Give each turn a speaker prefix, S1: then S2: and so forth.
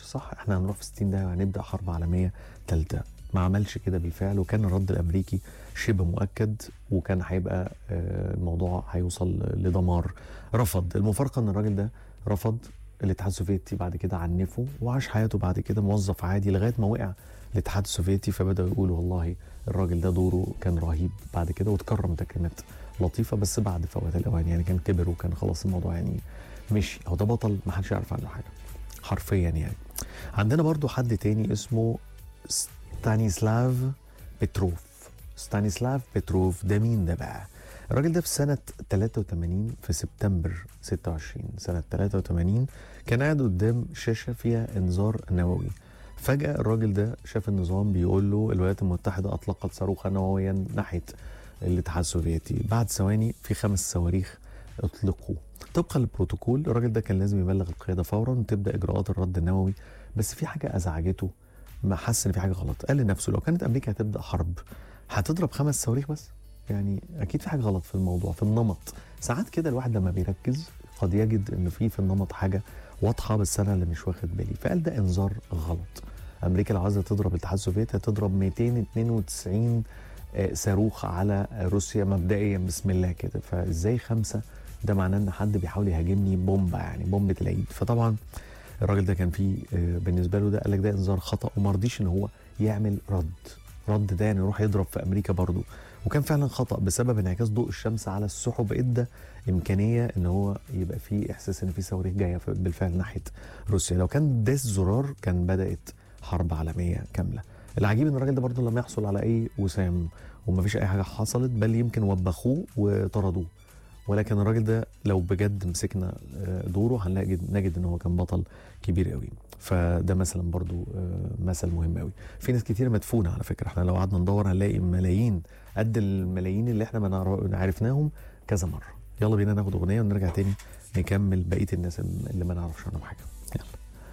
S1: صح احنا هنروح في 60 دقيقه وهنبدا حرب عالميه ثالثه ما عملش كده بالفعل وكان الرد الامريكي شبه مؤكد وكان هيبقى آه، الموضوع هيوصل لدمار رفض المفارقه ان الراجل ده رفض الاتحاد السوفيتي بعد كده عنفه وعاش حياته بعد كده موظف عادي لغايه ما وقع الاتحاد السوفيتي فبداوا يقولوا والله الراجل ده دوره كان رهيب بعد كده واتكرم تكريمات لطيفه بس بعد فوات الاوان يعني كان كبر وكان خلاص الموضوع يعني مشي هو ده بطل ما حدش يعرف عنه حاجه حرفيا يعني عندنا برضو حد تاني اسمه ستانيسلاف بتروف ستانيسلاف بتروف ده مين ده بقى الراجل ده في سنة 83 في سبتمبر 26 سنة 83 كان قاعد قدام شاشة فيها انذار نووي فجأة الراجل ده شاف النظام بيقول له الولايات المتحدة أطلقت صاروخا نوويا ناحية الاتحاد السوفيتي بعد ثواني في خمس صواريخ اطلقوا طبقا للبروتوكول الراجل ده كان لازم يبلغ القيادة فورا وتبدأ إجراءات الرد النووي بس في حاجة أزعجته ما حس ان في حاجه غلط قال لنفسه لو كانت امريكا هتبدا حرب هتضرب خمس صواريخ بس يعني اكيد في حاجه غلط في الموضوع في النمط ساعات كده الواحد لما بيركز قد يجد ان في في النمط حاجه واضحه بس انا اللي مش واخد بالي فقال ده انذار غلط امريكا لو عايزه تضرب الاتحاد السوفيتي هتضرب 292 آه، صاروخ على روسيا مبدئيا بسم الله كده فازاي خمسه ده معناه ان حد بيحاول يهاجمني بومبا يعني بومبه العيد فطبعا الراجل ده كان فيه آه، بالنسبه له ده قال لك ده انذار خطا وما رضيش ان هو يعمل رد رد ده يعني يروح يضرب في امريكا برضه وكان فعلا خطا بسبب انعكاس ضوء الشمس على السحب ادى امكانيه ان هو يبقى فيه احساس ان في صواريخ جايه ف- بالفعل ناحيه روسيا لو كان داس زرار كان بدات حرب عالميه كامله العجيب ان الراجل ده برضه لم يحصل على اي وسام ومفيش اي حاجه حصلت بل يمكن وبخوه وطردوه ولكن الراجل ده لو بجد مسكنا آه، دوره هنلاقي نجد ان هو كان بطل كبير قوي فده مثلا برضو آه، مثل مهم قوي في ناس كتير مدفونه على فكره احنا لو قعدنا ندور هنلاقي ملايين قد الملايين اللي احنا ما نعرف- عرفناهم كذا مره يلا بينا ناخد اغنيه ونرجع تاني نكمل بقيه الناس اللي ما نعرفش عنهم حاجه